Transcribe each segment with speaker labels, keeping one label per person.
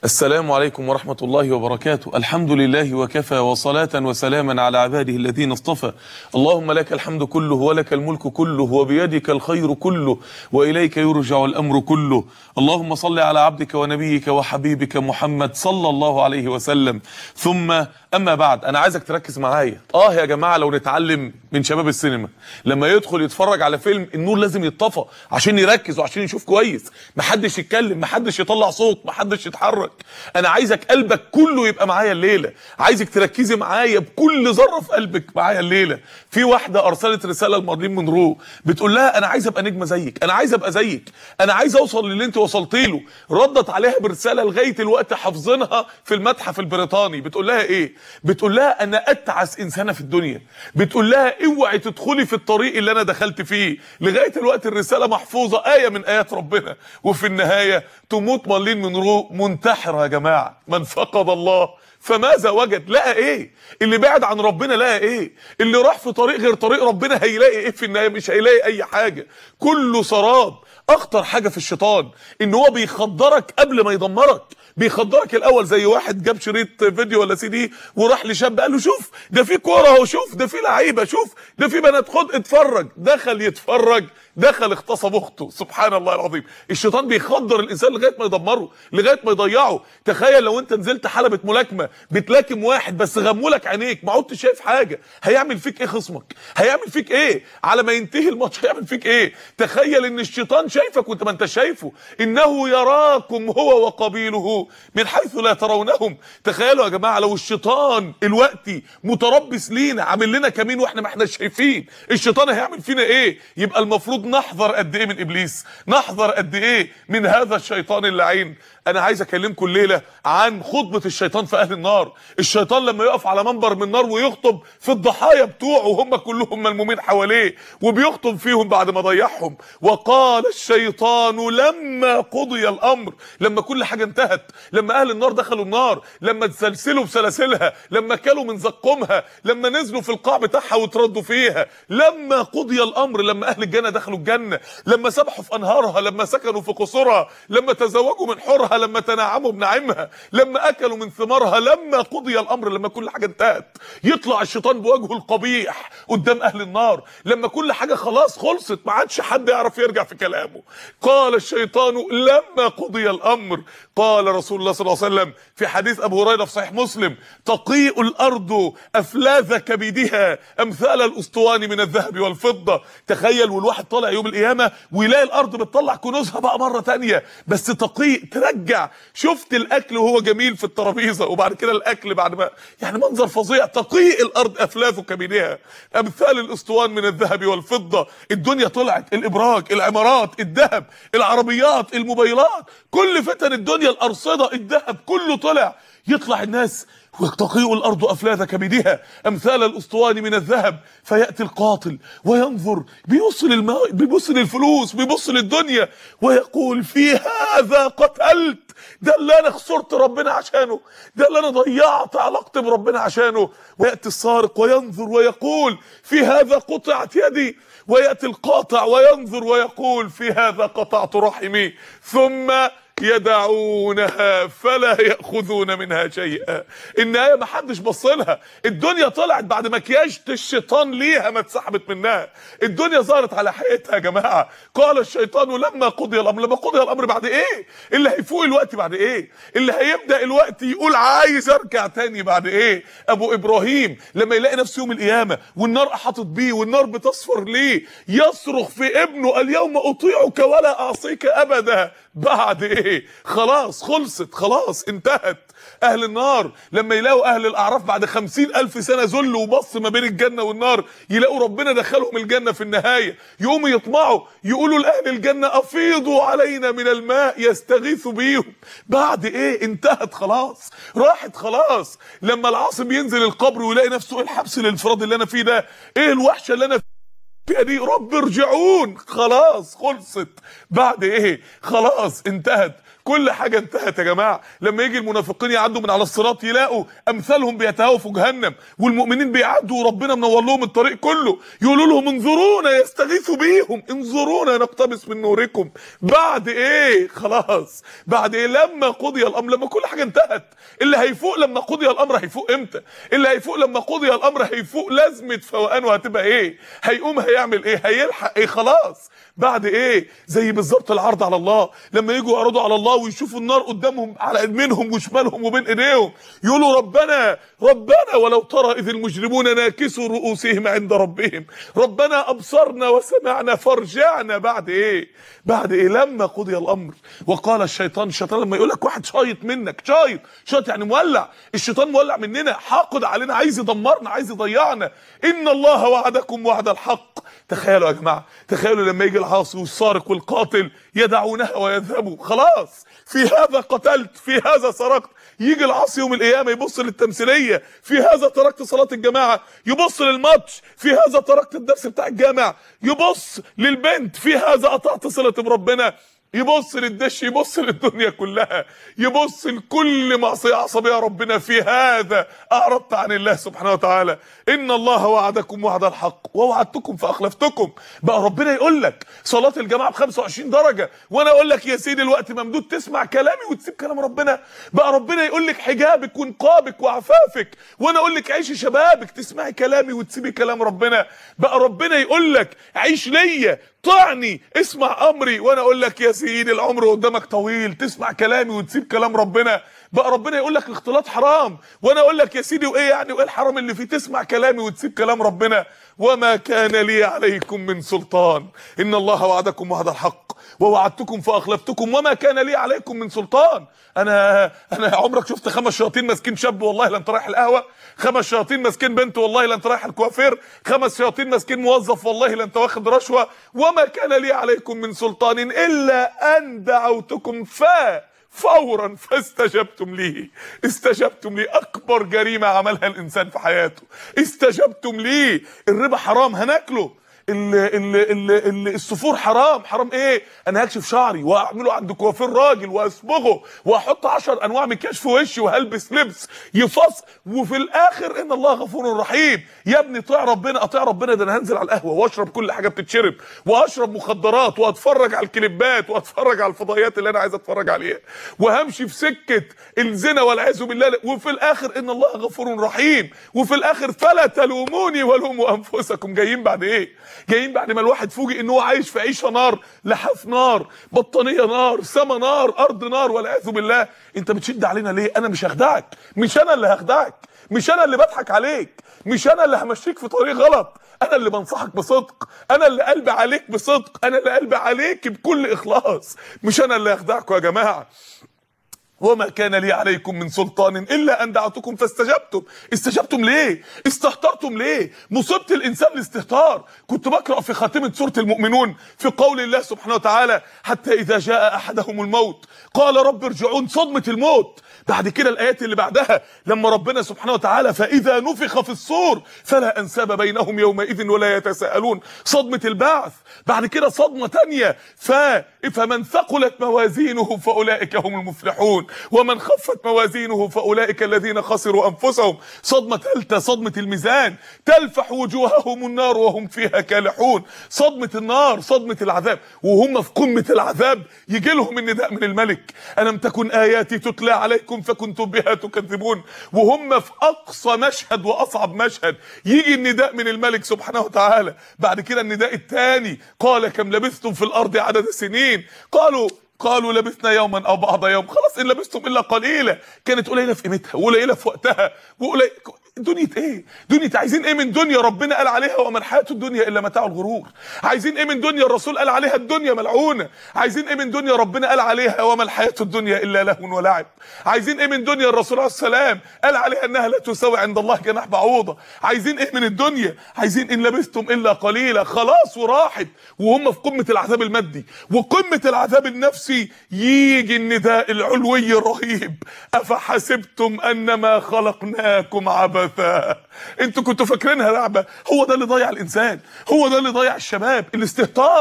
Speaker 1: السلام عليكم ورحمة الله وبركاته الحمد لله وكفى وصلاة وسلاما على عباده الذين اصطفى اللهم لك الحمد كله ولك الملك كله وبيدك الخير كله وإليك يرجع الأمر كله اللهم صل على عبدك ونبيك وحبيبك محمد صلى الله عليه وسلم ثم أما بعد أنا عايزك تركز معايا آه يا جماعة لو نتعلم من شباب السينما لما يدخل يتفرج على فيلم النور لازم يتطفى عشان يركز وعشان يشوف كويس محدش يتكلم محدش يطلع صوت محدش يتحرك انا عايزك قلبك كله يبقى معايا الليله عايزك تركزي معايا بكل ذره في قلبك معايا الليله في واحده ارسلت رساله لمارلين مونرو بتقول لها انا عايز ابقى نجمه زيك انا عايز ابقى زيك انا عايز اوصل للي انت وصلت له ردت عليها برساله لغايه الوقت حافظينها في المتحف البريطاني بتقول لها ايه بتقول لها انا اتعس انسانه في الدنيا بتقول لها اوعي تدخلي في الطريق اللي انا دخلت فيه لغايه الوقت الرساله محفوظه ايه من ايات ربنا وفي النهايه تموت مارلين مونرو منتحره يا جماعه من فقد الله فماذا وجد لقى ايه اللي بعد عن ربنا لقى ايه اللي راح في طريق غير طريق ربنا هيلاقي ايه في النهايه مش هيلاقي اي حاجه كله سراب اخطر حاجه في الشيطان ان هو بيخدرك قبل ما يدمرك بيخدرك الاول زي واحد جاب شريط فيديو ولا سي دي وراح لشاب قال له شوف ده في كوره اهو شوف ده في لعيبه شوف ده في بنات خد اتفرج دخل يتفرج دخل اغتصب اخته سبحان الله العظيم الشيطان بيخدر الانسان لغايه ما يدمره لغايه ما يضيعه تخيل لو انت نزلت حلبة ملاكمه بتلاكم واحد بس غمولك عينيك ما عدتش شايف حاجه هيعمل فيك ايه خصمك هيعمل فيك ايه على ما ينتهي الماتش هيعمل فيك ايه تخيل ان الشيطان شايفك وانت ما انت شايفه انه يراكم هو وقبيله من حيث لا ترونهم تخيلوا يا جماعه لو الشيطان الوقتي متربص لينا عامل لنا كمين واحنا ما احناش شايفين الشيطان هيعمل فينا ايه يبقى المفروض نحذر قد ايه من ابليس نحذر قد ايه من هذا الشيطان اللعين انا عايز اكلمكم الليله عن خطبه الشيطان في اهل النار الشيطان لما يقف على منبر من نار ويخطب في الضحايا بتوعه وهم كلهم ملمومين حواليه وبيخطب فيهم بعد ما ضيعهم وقال الشيطان لما قضي الامر لما كل حاجه انتهت لما اهل النار دخلوا النار لما اتسلسلوا بسلاسلها لما كلوا من زقومها لما نزلوا في القاع بتاعها وتردوا فيها لما قضي الامر لما اهل الجنه دخلوا الجنه لما سبحوا في انهارها لما سكنوا في قصورها لما تزوجوا من حورها لما تنعموا بنعيمها لما اكلوا من ثمارها لما قضي الامر لما كل حاجه انتهت يطلع الشيطان بوجهه القبيح قدام اهل النار لما كل حاجه خلاص خلصت ما عادش حد يعرف يرجع في كلامه قال الشيطان لما قضي الامر قال رسول الله صلى الله عليه وسلم في حديث ابو هريره في صحيح مسلم تقيء الارض افلاذ كبدها امثال الاسطوان من الذهب والفضه تخيل والواحد طالع يوم القيامه ويلاقي الارض بتطلع كنوزها بقى مره تانية بس تقيء ترجع شفت الاكل وهو جميل في الترابيزه وبعد كده الاكل بعد ما يعني منظر فظيع تقيء الارض افلاذ كبدها امثال الاسطوان من الذهب والفضه الدنيا طلعت الابراج العمارات الذهب العربيات الموبايلات كل فتن الدنيا الارصده الذهب كله طلع يطلع الناس وتقيء الارض افلاذ كبدها امثال الاسطوان من الذهب فياتي القاتل وينظر بيبص للماء بيبص للفلوس بيبص للدنيا ويقول في هذا قتلت ده اللي انا خسرت ربنا عشانه ده اللي انا ضيعت علاقتي بربنا عشانه وياتي السارق وينظر ويقول في هذا قطعت يدي وياتي القاطع وينظر ويقول في هذا قطعت رحمي ثم يدعونها فلا ياخذون منها شيئا النهايه ما حدش بص لها الدنيا طلعت بعد مكياج الشيطان ليها ما اتسحبت منها الدنيا ظهرت على حقيقتها يا جماعه قال الشيطان لما قضي الامر لما قضي الامر بعد ايه اللي هيفوق الوقت بعد ايه اللي هيبدا الوقت يقول عايز ارجع تاني بعد ايه ابو ابراهيم لما يلاقي نفسه يوم القيامه والنار احاطت بيه والنار بتصفر ليه يصرخ في ابنه اليوم اطيعك ولا اعصيك ابدا بعد ايه خلاص خلصت خلاص انتهت اهل النار لما يلاقوا اهل الاعراف بعد خمسين الف سنة ذل وبص ما بين الجنة والنار يلاقوا ربنا دخلهم الجنة في النهاية يقوموا يطمعوا يقولوا لاهل الجنة افيضوا علينا من الماء يستغيثوا بيهم بعد ايه انتهت خلاص راحت خلاص لما العاصم ينزل القبر ويلاقي نفسه ايه الحبس الانفرادي اللي انا فيه ده ايه الوحشة اللي انا فيها دي رب ارجعون خلاص خلصت بعد ايه خلاص انتهت كل حاجه انتهت يا جماعه لما يجي المنافقين يعدوا من على الصراط يلاقوا امثالهم بيتهاووا في جهنم والمؤمنين بيعدوا وربنا منور لهم الطريق كله يقولوا لهم انظرونا يستغيثوا بيهم انظرونا نقتبس من نوركم بعد ايه خلاص بعد ايه لما قضي الامر لما كل حاجه انتهت اللي هيفوق لما قضي الامر هيفوق امتى اللي هيفوق لما قضي الامر هيفوق لازمه فوقانه هتبقى ايه هيقوم هيعمل ايه هيلحق ايه خلاص بعد ايه زي بالظبط العرض على الله لما يجوا يعرضوا على الله ويشوفوا النار قدامهم على يمينهم وشمالهم وبين ايديهم يقولوا ربنا ربنا ولو ترى اذ المجرمون ناكسوا رؤوسهم عند ربهم ربنا ابصرنا وسمعنا فارجعنا بعد ايه بعد ايه لما قضي الامر وقال الشيطان الشيطان لما يقول لك واحد شايط منك شايط شايط يعني مولع الشيطان مولع مننا حاقد علينا عايز يدمرنا عايز يضيعنا ان الله وعدكم وعد الحق تخيلوا يا جماعه تخيلوا لما يجي العاصي والسارق والقاتل يدعونها ويذهبوا خلاص في هذا قتلت في هذا سرقت يجي العاصي يوم القيامه يبص للتمثيليه في هذا تركت صلاه الجماعه يبص للماتش في هذا تركت الدرس بتاع الجامع يبص للبنت في هذا قطعت صله بربنا يبص للدش يبص للدنيا كلها يبص لكل معصيه عصبيه ربنا في هذا اعرضت عن الله سبحانه وتعالى ان الله وعدكم وعد الحق ووعدتكم فاخلفتكم بقى ربنا يقول لك صلاه الجماعه ب 25 درجه وانا اقول لك يا سيدي الوقت ممدود تسمع كلامي وتسيب كلام ربنا بقى ربنا يقول لك حجابك ونقابك وعفافك وانا اقول لك عيشي شبابك تسمعي كلامي وتسيبي كلام ربنا بقى ربنا يقول لك عيش ليا طعني اسمع امري وانا اقول لك يا سيدي العمر قدامك طويل تسمع كلامي وتسيب كلام ربنا بقى ربنا يقول لك الاختلاط حرام وانا اقول لك يا سيدي وايه يعني وايه الحرام اللي فيه تسمع كلامي وتسيب كلام ربنا وما كان لي عليكم من سلطان ان الله وعدكم وعد الحق ووعدتكم فاخلفتكم وما كان لي عليكم من سلطان انا انا عمرك شفت خمس شياطين ماسكين شاب والله لا انت رايح القهوه خمس شياطين ماسكين بنت والله لا انت رايح الكوافير خمس شياطين ماسكين موظف والله لا انت واخد رشوه وما كان لي عليكم من سلطان الا ان دعوتكم فا فورا فاستجبتم لي استجبتم لي اكبر جريمه عملها الانسان في حياته استجبتم لي الربا حرام هناكله ال ال ال ال الصفور حرام حرام ايه انا هكشف شعري واعمله عند كوافير راجل واصبغه واحط 10 انواع مكياج في وشي وهلبس لبس يفص وفي الاخر ان الله غفور رحيم يا ابني طيع ربنا اطيع ربنا ده انا هنزل على القهوه واشرب كل حاجه بتتشرب واشرب مخدرات واتفرج على الكليبات واتفرج على الفضائيات اللي انا عايز اتفرج عليها وهمشي في سكه الزنا والعياذ بالله وفي الاخر ان الله غفور رحيم وفي الاخر فلا تلوموني ولوموا انفسكم جايين بعد ايه جايين بعد ما الواحد فوجئ ان هو عايش في عيشه نار لحاف نار بطانيه نار سما نار ارض نار والعياذ بالله انت بتشد علينا ليه انا مش هخدعك مش انا اللي هخدعك مش انا اللي بضحك عليك مش انا اللي همشيك في طريق غلط انا اللي بنصحك بصدق انا اللي قلبي عليك بصدق انا اللي قلبي عليك بكل اخلاص مش انا اللي هخدعكم يا جماعه وما كان لي عليكم من سلطان الا ان دعوتكم فاستجبتم استجبتم ليه استهترتم ليه مصيبه الانسان الاستهتار كنت بقرا في خاتمه سوره المؤمنون في قول الله سبحانه وتعالى حتى اذا جاء احدهم الموت قال رب ارجعون صدمه الموت بعد كده الايات اللي بعدها لما ربنا سبحانه وتعالى فاذا نفخ في الصور فلا انساب بينهم يومئذ ولا يتساءلون صدمه البعث بعد كده صدمه تانية ف فمن ثقلت موازينه فاولئك هم المفلحون ومن خفت موازينه فاولئك الذين خسروا انفسهم صدمه ثالثه صدمه الميزان تلفح وجوههم النار وهم فيها كالحون صدمه النار صدمه العذاب وهم في قمه العذاب يجي لهم النداء من الملك الم تكن اياتي تتلى عليكم فكنتم بها تكذبون وهم في اقصى مشهد واصعب مشهد يجي النداء من الملك سبحانه وتعالى بعد كده النداء الثاني قال كم لبثتم في الارض عدد السنين قالوا قالوا لبثنا يوما او بعض يوم خلاص ان لبثتم الا قليلا كانت قليله في قيمتها وقليله في وقتها وقليله دنيا ايه دنيا عايزين ايه من دنيا ربنا قال عليها وما الحياه الدنيا الا متاع الغرور عايزين ايه من دنيا الرسول قال عليها الدنيا ملعونه عايزين ايه من دنيا ربنا قال عليها وما الحياه الدنيا الا لهو ولعب عايزين ايه من دنيا الرسول عليه السلام قال عليها انها لا تساوي عند الله جناح بعوضه عايزين ايه من الدنيا عايزين ان لبثتم الا قليلا خلاص وراحت وهم في قمه العذاب المادي وقمه العذاب النفسي يجي النداء العلوي الرهيب افحسبتم انما خلقناكم عبثا انتوا كنتوا فاكرينها لعبه هو ده اللي ضيع الانسان هو ده اللي ضيع الشباب الاستهتار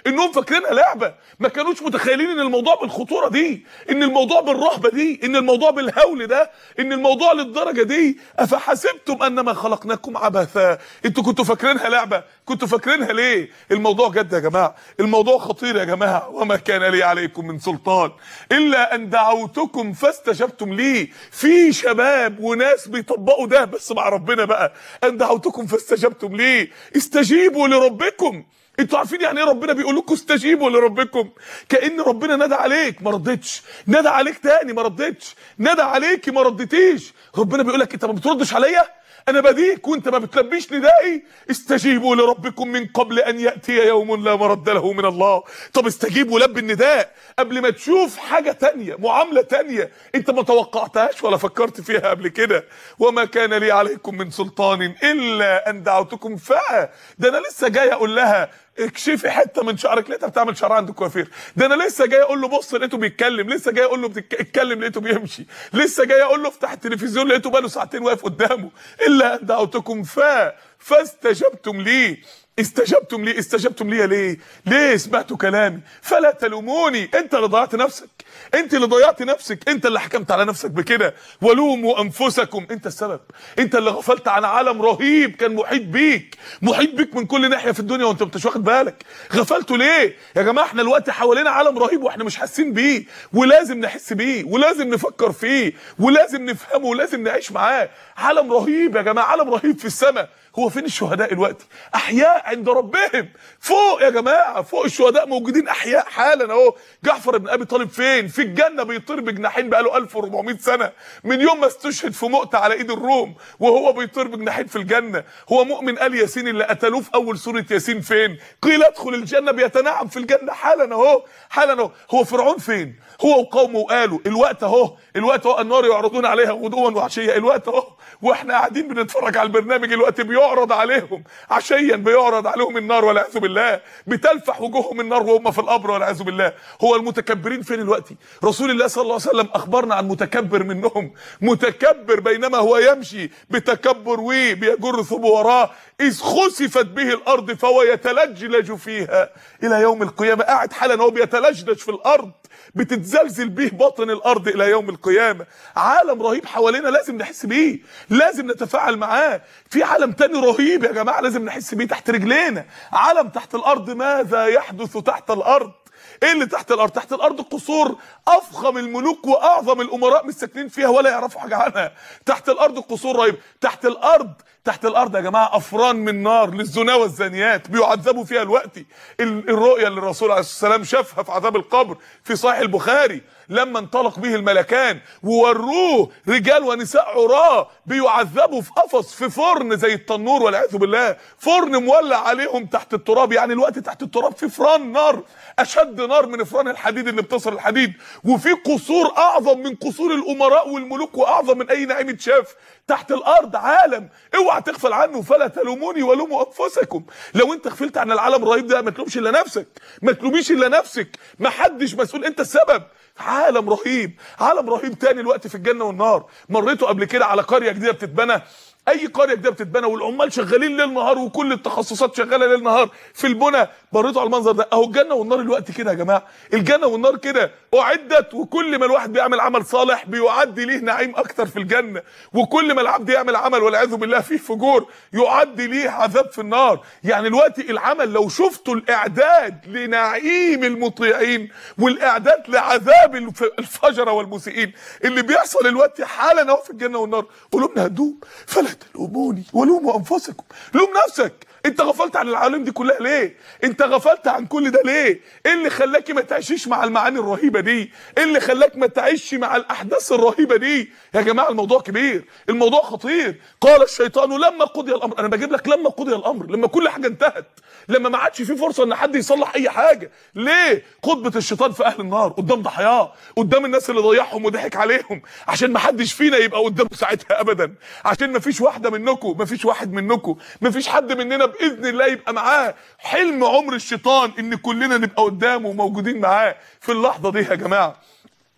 Speaker 1: انهم فاكرينها لعبه ما كانوش متخيلين ان الموضوع بالخطوره دي ان الموضوع بالرهبه دي ان الموضوع بالهول ده ان الموضوع للدرجه دي افحسبتم انما خلقناكم عبثا انتوا كنتوا فاكرينها لعبه كنتوا فاكرينها ليه الموضوع جد يا جماعه الموضوع خطير يا جماعه وما كان لي عليكم من سلطان الا ان دعوتكم فاستجبتم لي في شباب وناس بيطبقوا ده بس مع ربنا بقى ان دعوتكم فاستجبتم لي استجيبوا لربكم انتوا عارفين يعني ايه ربنا بيقول لكم استجيبوا لربكم كان ربنا نادى عليك ما ردتش نادى عليك تاني ما ردتش نادى عليكي ما ردتيش ربنا بيقول لك انت ما بتردش عليا انا بديك وانت ما بتلبيش ندائي استجيبوا لربكم من قبل ان ياتي يوم لا مرد له من الله طب استجيب ولب النداء قبل ما تشوف حاجه تانية معامله تانية انت ما توقعتهاش ولا فكرت فيها قبل كده وما كان لي عليكم من سلطان الا ان دعوتكم فا ده انا لسه جاي اقول لها اكشفي حته من شعرك لقيتها بتعمل شعرها عند الكوافير ده انا لسه جاي اقول له بص لقيته بيتكلم لسه جاي اقول له بتتكلم لقيته بيمشي لسه جاي اقول له افتح التلفزيون لقيته بقاله ساعتين واقف قدامه الا ان دعوتكم فا فاستجبتم لي استجبتم لي استجبتم لي ليه ليه سمعتوا كلامي فلا تلوموني انت اللي ضيعت نفسك انت اللي ضيعت نفسك انت اللي حكمت على نفسك بكده ولوموا انفسكم انت السبب انت اللي غفلت عن عالم رهيب كان محيط بيك محيط بيك من كل ناحيه في الدنيا وانت مش واخد بالك غفلتوا ليه يا جماعه احنا دلوقتي حوالينا عالم رهيب واحنا مش حاسين بيه ولازم نحس بيه ولازم نفكر فيه ولازم نفهمه ولازم نعيش معاه عالم رهيب يا جماعه عالم رهيب في السماء هو فين الشهداء دلوقتي احياء عند ربهم فوق يا جماعه فوق الشهداء موجودين احياء حالا اهو جعفر بن ابي طالب فين في الجنه بيطير بجناحين بقاله 1400 سنه من يوم ما استشهد في مؤتة على ايد الروم وهو بيطير بجناحين في الجنه هو مؤمن ال ياسين اللي قتلوه في اول سوره ياسين فين قيل ادخل الجنه بيتنعم في الجنه حالا اهو حالا اهو هو فرعون فين هو وقومه وقالوا الوقت اهو الوقت اهو النار يعرضون عليها غدوا وعشيه الوقت اهو واحنا قاعدين بنتفرج على البرنامج الوقت بيعرض عليهم عشيا بيعرض عليهم النار والعياذ بالله بتلفح وجوههم النار وهم في القبر والعياذ بالله هو المتكبرين فين الوقت رسول الله صلى الله عليه وسلم اخبرنا عن متكبر منهم متكبر بينما هو يمشي بتكبر وبيجر ثوبه وراه اذ خسفت به الارض فهو يتلجلج فيها الى يوم القيامه قاعد حالا هو بيتلجلج في الارض بتتزلزل به باطن الارض الى يوم القيامه عالم رهيب حوالينا لازم نحس بيه لازم نتفاعل معاه في عالم تاني رهيب يا جماعه لازم نحس بيه تحت رجلينا عالم تحت الارض ماذا يحدث تحت الارض ايه اللي تحت الارض تحت الارض قصور افخم الملوك واعظم الامراء مش ساكنين فيها ولا يعرفوا حاجه عنها تحت الارض قصور رهيب تحت الارض تحت الارض يا جماعه افران من نار للزنا والزانيات بيعذبوا فيها الوقت الرؤيا اللي الرسول عليه الصلاه والسلام شافها في عذاب القبر في صحيح البخاري لما انطلق به الملكان ووروه رجال ونساء عراه بيعذبوا في قفص في فرن زي التنور والعياذ بالله فرن مولع عليهم تحت التراب يعني الوقت تحت التراب في فران نار اشد نار من فران الحديد اللي بتصل الحديد وفي قصور اعظم من قصور الامراء والملوك واعظم من اي نعيم اتشاف تحت الارض عالم اوعى تغفل عنه فلا تلوموني ولوموا انفسكم لو انت غفلت عن العالم الرهيب ده ما تلومش الا نفسك ما تلوميش الا نفسك ما حدش مسؤول انت السبب عالم رهيب عالم رهيب تاني الوقت في الجنه والنار مريتوا قبل كده على قريه جديده بتتبنى اي قريه جديده بتتبنى والعمال شغالين ليل نهار وكل التخصصات شغاله ليل نهار في البنى مريتوا على المنظر ده اهو الجنه والنار الوقت كده يا جماعه الجنه والنار كده اعدت وكل ما الواحد بيعمل عمل صالح بيعد ليه نعيم اكتر في الجنه وكل ما العبد يعمل عمل والعياذ بالله فيه فجور يعد ليه عذاب في النار يعني الوقت العمل لو شفتوا الاعداد لنعيم المطيعين والاعداد لعذاب الفجره والمسيئين اللي بيحصل الوقت حالا اهو في الجنه والنار قلوبنا هتدوب فلا تلوموني ولوموا انفسكم لوم نفسك انت غفلت عن العالم دي كلها ليه انت غفلت عن كل ده ليه ايه اللي خلاكي ما تعيشيش مع المعاني الرهيبه دي ايه اللي خلاك ما تعيش مع الاحداث الرهيبه دي يا جماعه الموضوع كبير الموضوع خطير قال الشيطان لما قضي الامر انا بجيب لك لما قضي الامر لما كل حاجه انتهت لما ما عادش في فرصه ان حد يصلح اي حاجه ليه خطبه الشيطان في اهل النار قدام ضحاياه قدام الناس اللي ضيعهم وضحك عليهم عشان ما حدش فينا يبقى قدامه ساعتها ابدا عشان ما فيش واحده منكم ما فيش واحد منكم ما فيش حد مننا باذن الله يبقى معاه حلم عمر الشيطان ان كلنا نبقى قدامه وموجودين معاه في اللحظه دي يا جماعه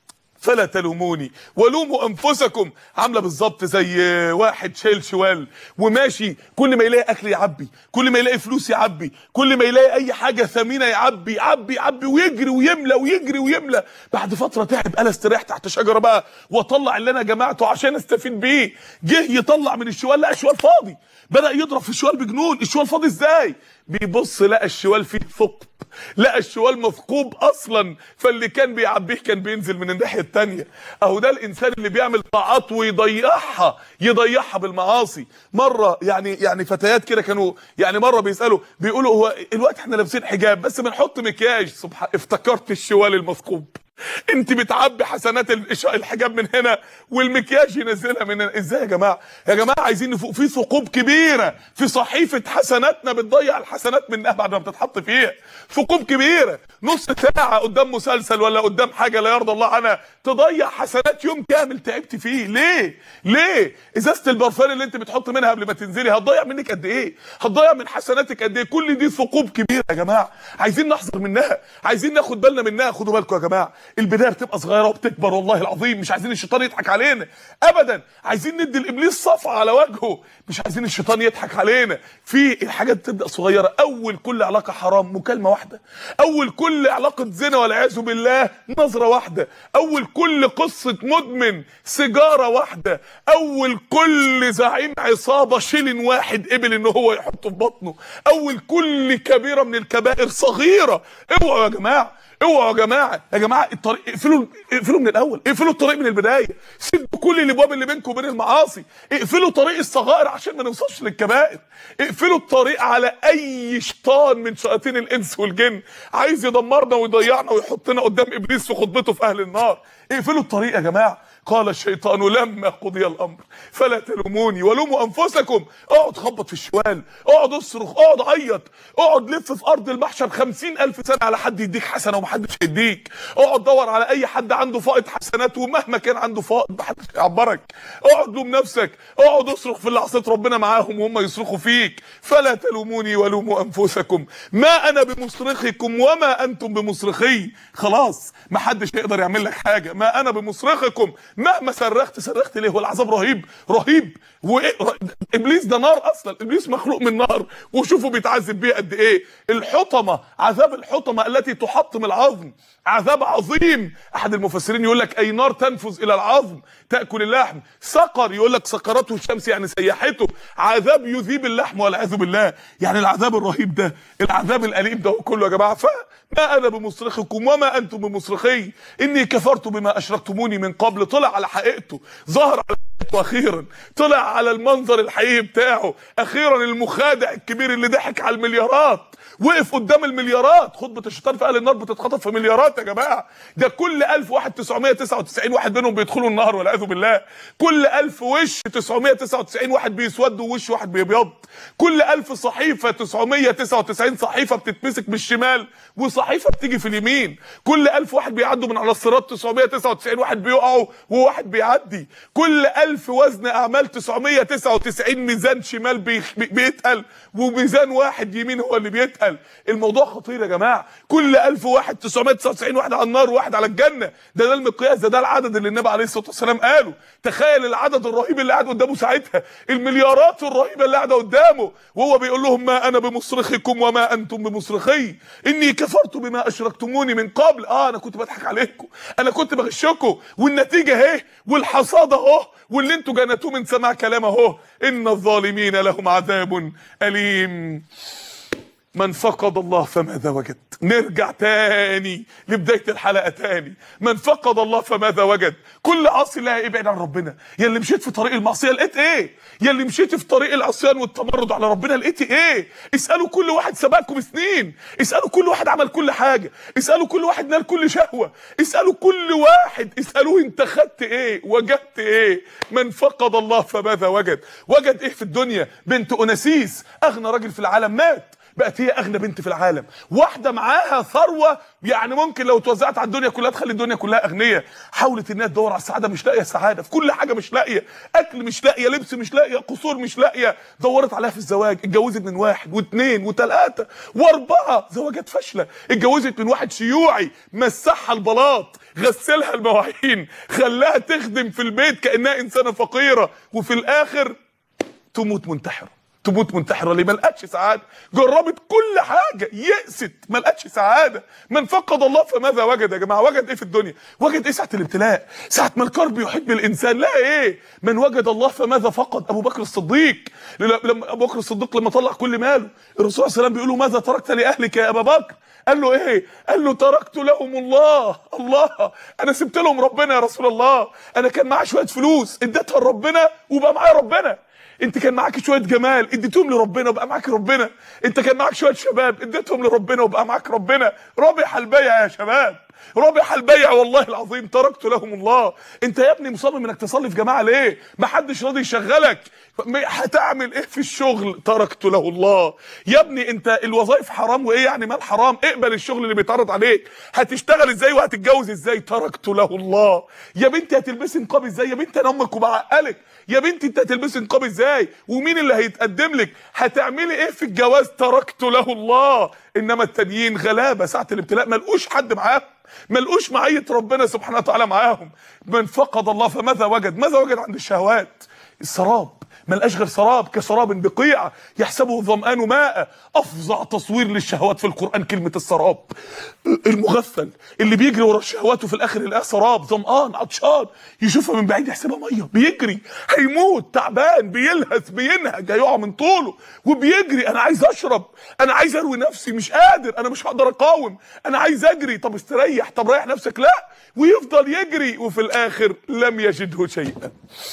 Speaker 1: فلا تلوموني ولوموا انفسكم عامله بالظبط زي واحد شايل شوال وماشي كل ما يلاقي اكل يعبي كل ما يلاقي فلوس يعبي كل ما يلاقي اي حاجه ثمينه يعبي يعبي يعبي ويجري ويملى ويجري ويملى بعد فتره تعب قال استريح تحت شجره بقى واطلع اللي انا جمعته عشان استفيد بيه جه يطلع من الشوال لقى الشوال فاضي بدا يضرب في الشوال بجنون الشوال فاضي ازاي بيبص لقى الشوال فيه ثقب لقى الشوال مثقوب اصلا فاللي كان بيعبيه كان بينزل من الناحيه التانية اهو ده الانسان اللي بيعمل طاعات ويضيعها يضيعها بالمعاصي مره يعني يعني فتيات كده كانوا يعني مره بيسالوا بيقولوا هو الوقت احنا لابسين حجاب بس بنحط مكياج سبحان افتكرت الشوال المثقوب انت بتعبي حسنات الإش- الحجاب من هنا والمكياج ينزلها من هنا ازاي يا جماعه يا جماعه عايزين نفوق في ثقوب كبيره في صحيفه حسناتنا بتضيع الحسنات منها بعد ما بتتحط فيها ثقوب كبيره نص ساعه قدام مسلسل ولا قدام حاجه لا يرضى الله عنها تضيع حسنات يوم كامل تعبت فيه ليه ليه ازازه البرفان اللي انت بتحط منها قبل ما تنزلي هتضيع منك قد ايه هتضيع من حسناتك قد ايه كل دي ثقوب كبيره يا جماعه عايزين نحذر منها عايزين ناخد بالنا منها خدوا بالكم يا جماعه البدايه بتبقى صغيره وبتكبر والله العظيم مش عايزين الشيطان يضحك علينا ابدا عايزين ندي الابليس صفعه على وجهه مش عايزين الشيطان يضحك علينا في الحاجات بتبدا صغيره اول كل علاقه حرام مكالمه واحده اول كل علاقه زنا والعياذ بالله نظره واحده اول كل قصه مدمن سيجاره واحده اول كل زعيم عصابه شيلن واحد قبل ان هو يحطه في بطنه اول كل كبيره من الكبائر صغيره اوعوا يا جماعه اوعوا يا جماعه يا جماعه الطريق اقفلوا اقفلوا من الاول اقفلوا الطريق من البدايه سدوا كل الابواب اللي بينكم وبين المعاصي اقفلوا طريق الصغائر عشان ما نوصلش للكبائر اقفلوا الطريق على اي شيطان من شياطين الانس والجن عايز يدمرنا ويضيعنا ويحطنا قدام ابليس في خطبته في اهل النار اقفلوا الطريق يا جماعه قال الشيطان لما قضي الامر فلا تلوموني ولوموا انفسكم اقعد خبط في الشوال اقعد اصرخ اقعد عيط اقعد لف في ارض المحشر خمسين الف سنه على حد يديك حسنه ومحدش هيديك اقعد دور على اي حد عنده فائض حسنات ومهما كان عنده فائض محدش هيعبرك اقعد لوم نفسك اقعد اصرخ في اللي عصيت ربنا معاهم وهم يصرخوا فيك فلا تلوموني ولوموا انفسكم ما انا بمصرخكم وما انتم بمصرخي خلاص محدش هيقدر يعمل لك حاجه ما انا بمصرخكم مهما صرخت صرخت ليه والعذاب رهيب رهيب وإيه ر- ابليس ده نار اصلا ابليس مخلوق من نار وشوفوا بيتعذب بيه قد ايه الحطمه عذاب الحطمه التي تحطم العظم عذاب عظيم احد المفسرين يقول لك اي نار تنفذ الى العظم تاكل اللحم سقر يقول لك سقرته الشمس يعني سيحته عذاب يذيب اللحم والعياذ بالله يعني العذاب الرهيب ده العذاب الاليم ده كله يا جماعه فما انا بمصرخكم وما انتم بمصرخي اني كفرت بما اشركتموني من قبل طلع على حقيقته ظهر على حقيقته اخيرا طلع على المنظر الحقيقي بتاعه اخيرا المخادع الكبير اللي ضحك على المليارات وقف قدام المليارات خطبه الشيطان في اهل النار بتتخطف في مليارات يا جماعه ده كل 1000 واحد 999 واحد منهم بيدخلوا النار والعياذ بالله كل 1000 وش 999 واحد بيسود ووش واحد بيبيض كل 1000 صحيفه 999 صحيفه بتتمسك بالشمال وصحيفه بتيجي في اليمين كل 1000 واحد بيعدوا من على الصراط 999 واحد بيقعوا وواحد بيعدي كل 1000 وزن اعمال 999 ميزان شمال بيخ- بي- بيتقل وميزان واحد يمين هو اللي بيتقل الموضوع خطير يا جماعه كل 1000 واحد 999 واحد على النار وواحد على الجنه ده ده المقياس ده ده العدد اللي النبي عليه الصلاه والسلام قاله تخيل العدد الرهيب اللي قاعد قدامه ساعتها المليارات الرهيبه اللي قاعده قدامه وهو بيقول لهم ما انا بمصرخكم وما انتم بمصرخي اني كفرت بما اشركتموني من قبل اه انا كنت بضحك عليكم انا كنت بغشكم والنتيجه اهي والحصاد اهو واللي انتوا جنتوه من سماع كلام اهو ان الظالمين لهم عذاب اليم من فقد الله فماذا وجد نرجع تاني لبداية الحلقة تاني من فقد الله فماذا وجد كل عاصي لا ابعد عن ربنا يا اللي مشيت في طريق المعصية لقيت ايه يا اللي مشيت في طريق العصيان والتمرد على ربنا لقيت ايه اسألوا كل واحد سبقكم سنين اسألوا كل واحد عمل كل حاجة اسألوا كل واحد نال كل شهوة اسألوا كل واحد اسألوه انت خدت ايه وجدت ايه من فقد الله فماذا وجد وجد ايه في الدنيا بنت اناسيس اغنى راجل في العالم مات بقت هي اغنى بنت في العالم واحده معاها ثروه يعني ممكن لو توزعت على الدنيا كلها تخلي الدنيا كلها اغنياء حاولت انها تدور على السعاده مش لاقيه السعاده في كل حاجه مش لاقيه اكل مش لاقيه لبس مش لاقيه قصور مش لاقيه دورت عليها في الزواج اتجوزت من واحد واثنين وثلاثه واربعه زواجات فاشله اتجوزت من واحد شيوعي مسحها البلاط غسلها المواعين خلاها تخدم في البيت كانها انسانه فقيره وفي الاخر تموت منتحره تموت منتحره ليه ما لقتش سعاده جربت كل حاجه يأست ما لقتش سعاده من فقد الله فماذا وجد يا جماعه وجد ايه في الدنيا وجد ايه ساعه الابتلاء ساعه ما الكرب يحب الانسان لا ايه من وجد الله فماذا فقد ابو بكر الصديق لما ابو بكر الصديق لما طلع كل ماله الرسول صلى الله عليه وسلم بيقول له ماذا تركت لاهلك يا ابا بكر قال له ايه قال له تركت لهم الله الله انا سبت لهم ربنا يا رسول الله انا كان معايا شويه فلوس اديتها لربنا وبقى معايا ربنا انت كان معاك شويه جمال اديتهم لربنا وبقى معاك ربنا انت كان معاك شويه شباب اديتهم لربنا وبقى معاك ربنا رابح البيع يا شباب رابح البيع والله العظيم تركت لهم الله انت يا ابني مصمم انك تصلي في جماعه ليه ما حدش راضي يشغلك هتعمل ايه في الشغل تركت له الله يا ابني انت الوظائف حرام وايه يعني مال حرام اقبل الشغل اللي بيتعرض عليك هتشتغل ازاي وهتتجوز ازاي تركت له الله يا بنتي هتلبسي نقاب ازاي يا بنتي انا امك وبعقلك يا بنتي انت هتلبسي نقاب ازاي ومين اللي هيتقدم لك هتعملي ايه في الجواز تركت له الله انما التانيين غلابه ساعه الابتلاء ما لقوش حد معاهم ما لقوش معيه ربنا سبحانه وتعالى معاهم من فقد الله فماذا وجد ماذا وجد عند الشهوات السراب ما لقاش غير سراب كسراب بقيع يحسبه الظمآن ماء افظع تصوير للشهوات في القران كلمه السراب المغفل اللي بيجري ورا الشهوات وفي الاخر يلاقيها سراب ظمآن عطشان يشوفها من بعيد يحسبها ميه بيجري هيموت تعبان بيلهث بينهج هيقع من طوله وبيجري انا عايز اشرب انا عايز اروي نفسي مش قادر انا مش هقدر اقاوم انا عايز اجري طب استريح طب ريح نفسك لا ويفضل يجري وفي الاخر لم يجده شيئا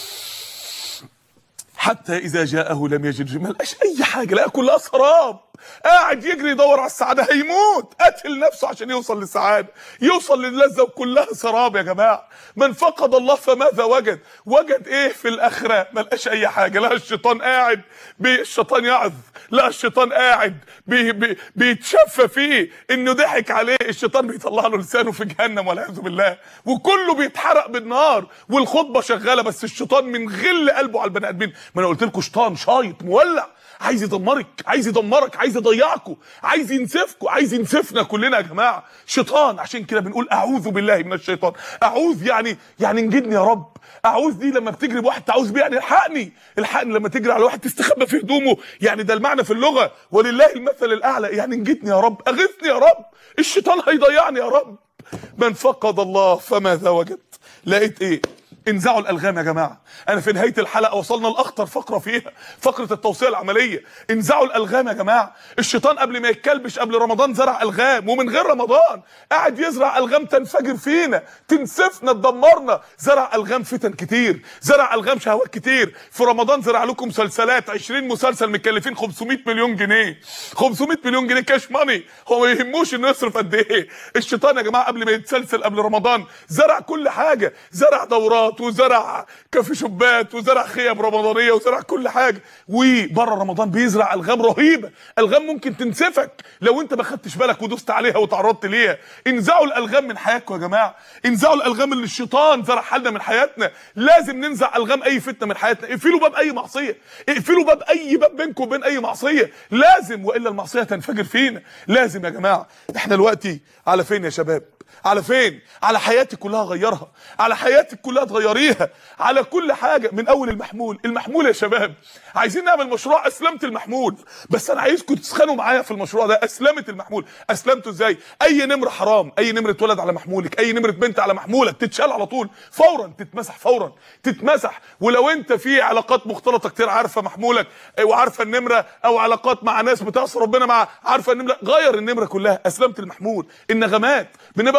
Speaker 1: حتى اذا جاءه لم يجد ما لقاش اي حاجه لقى كلها سراب قاعد يجري يدور على السعاده هيموت قتل نفسه عشان يوصل للسعاده يوصل للذه وكلها سراب يا جماعه من فقد الله فماذا وجد وجد ايه في الاخره ما لقاش اي حاجه لقى الشيطان قاعد بي الشيطان يعظ لقى الشيطان قاعد بي بي بيتشفى فيه انه ضحك عليه الشيطان بيطلع له لسانه في جهنم والعياذ بالله وكله بيتحرق بالنار والخطبه شغاله بس الشيطان من غل قلبه على البني ادمين ما انا قلت لكم شيطان شايط مولع عايز يدمرك عايز يدمرك عايز يضيعكم عايز ينسفكم عايز ينسفنا كلنا يا جماعه شيطان عشان كده بنقول اعوذ بالله من الشيطان اعوذ يعني يعني انجدني يا رب اعوذ دي لما بتجري بواحد تعوذ بيه يعني الحقني الحقني لما تجري على واحد تستخبى في هدومه يعني ده المعنى في اللغه ولله المثل الاعلى يعني انجدني يا رب اغثني يا رب الشيطان هيضيعني يا رب من فقد الله فماذا وجد لقيت ايه انزعوا الالغام يا جماعه انا في نهايه الحلقه وصلنا لاخطر فقره فيها فقره التوصيه العمليه انزعوا الالغام يا جماعه الشيطان قبل ما يتكلبش قبل رمضان زرع الغام ومن غير رمضان قاعد يزرع الغام تنفجر فينا تنسفنا تدمرنا زرع الغام فتن كتير زرع الغام شهوات كتير في رمضان زرع لكم مسلسلات 20 مسلسل مكلفين 500 مليون جنيه 500 مليون جنيه كاش ماني هو ما يهموش انه يصرف قد ايه الشيطان يا جماعه قبل ما يتسلسل قبل رمضان زرع كل حاجه زرع دورات وزرع كافي شوبات وزرع خيم رمضانيه وزرع كل حاجه وبره رمضان بيزرع الغام رهيبه الغام ممكن تنسفك لو انت ما خدتش بالك ودوست عليها وتعرضت ليها انزعوا الالغام من حياتكم يا جماعه انزعوا الالغام اللي الشيطان زرعها لنا من حياتنا لازم ننزع الغام اي فتنه من حياتنا اقفلوا باب اي معصيه اقفلوا باب اي باب بينكم وبين اي معصيه لازم والا المعصيه تنفجر فينا لازم يا جماعه احنا دلوقتي على فين يا شباب على فين على حياتك كلها غيرها على حياتك كلها تغيريها على كل حاجه من اول المحمول المحمول يا شباب عايزين نعمل مشروع اسلمه المحمول بس انا عايزكم تسخنوا معايا في المشروع ده اسلمه المحمول اسلمته ازاي اي نمره حرام اي نمره ولد على محمولك اي نمره بنت على محمولك تتشال على طول فورا تتمسح فورا تتمسح ولو انت في علاقات مختلطه كتير عارفه محمولك وعارفه النمره او علاقات مع ناس بتعصي ربنا مع عارفه النمره غير النمره كلها اسلمه المحمول النغمات بنبقى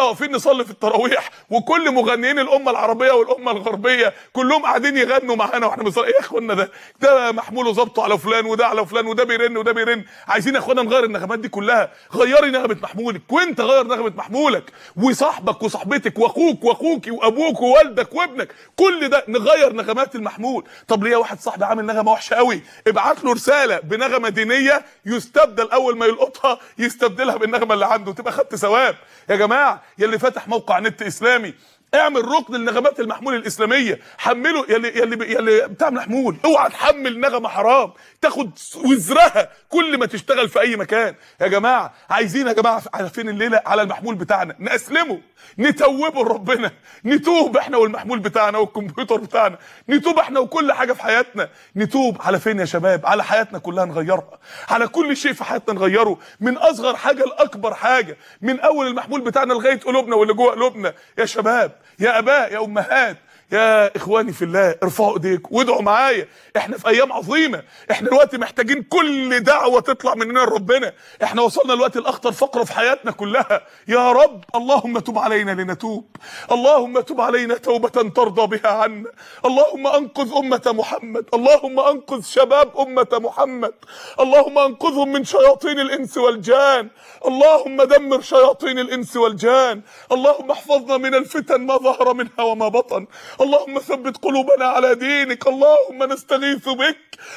Speaker 1: كلها واقفين نصلي في التراويح وكل مغنيين الامه العربيه والامه الغربيه كلهم قاعدين يغنوا معانا واحنا بنصلي ايه يا اخوانا ده ده محمول وظبطه على فلان وده على فلان وده بيرن وده بيرن عايزين يا اخوانا نغير النغمات دي كلها غيري نغمه محمولك وانت غير نغمه محمولك وصاحبك وصاحبتك واخوك واخوك وابوك ووالدك وابنك كل ده نغير نغمات المحمول طب ليه واحد صاحبي عامل نغمه وحشه قوي ابعت له رساله بنغمه دينيه يستبدل اول ما يلقطها يستبدلها بالنغمه اللي عنده تبقى خدت ثواب يا جماعه يا اللي فاتح موقع نت اسلامي اعمل ركن للنغمات المحمول الاسلاميه حمله يا اللي يا اللي يا اللي بتعمل محمول اوعى تحمل نغمه حرام تاخد وزرها كل ما تشتغل في اي مكان يا جماعه عايزين يا جماعه عارفين الليله على المحمول بتاعنا ناسلمه نتوبه لربنا نتوب احنا والمحمول بتاعنا والكمبيوتر بتاعنا نتوب احنا وكل حاجه في حياتنا نتوب على فين يا شباب على حياتنا كلها نغيرها على كل شيء في حياتنا نغيره من اصغر حاجه لاكبر حاجه من اول المحمول بتاعنا لغايه قلوبنا واللي جوه قلوبنا يا شباب يا اباء يا امهات يا اخواني في الله ارفعوا ايديكم وادعوا معايا احنا في ايام عظيمه احنا دلوقتي محتاجين كل دعوه تطلع مننا لربنا احنا وصلنا دلوقتي لاخطر فقره في حياتنا كلها يا رب اللهم تب علينا لنتوب اللهم تب علينا توبه ترضى بها عنا اللهم انقذ امه محمد اللهم انقذ شباب امه محمد اللهم انقذهم من شياطين الانس والجان اللهم دمر شياطين الانس والجان اللهم احفظنا من الفتن ما ظهر منها وما بطن اللهم ثبت قلوبنا على دينك اللهم نستغيث بك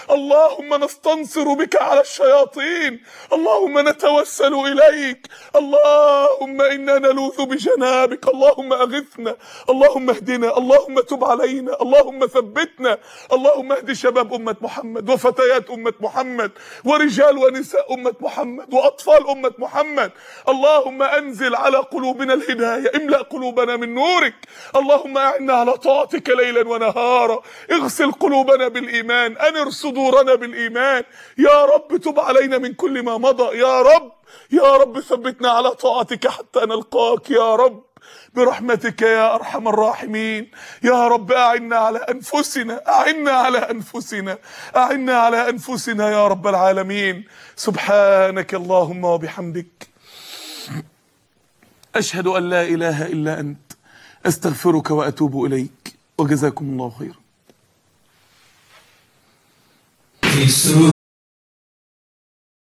Speaker 1: اللهم نستنصر بك على الشياطين اللهم نتوسل اليك اللهم انا نلوذ بجنابك اللهم اغثنا اللهم اهدنا اللهم تب علينا اللهم ثبتنا اللهم اهد شباب امه محمد وفتيات امه محمد ورجال ونساء امه محمد واطفال امه محمد اللهم انزل على قلوبنا الهدايه املا قلوبنا من نورك اللهم اعنا على طاعتك ليلا ونهارا اغسل قلوبنا بالايمان انر صدورنا بالايمان يا رب تب علينا من كل ما مضى يا رب يا رب ثبتنا على طاعتك حتى نلقاك يا رب برحمتك يا ارحم الراحمين يا رب اعنا على انفسنا اعنا على انفسنا اعنا على انفسنا يا رب العالمين سبحانك اللهم وبحمدك اشهد ان لا اله الا انت استغفرك واتوب اليك وجزاكم الله خيرا
Speaker 2: كسر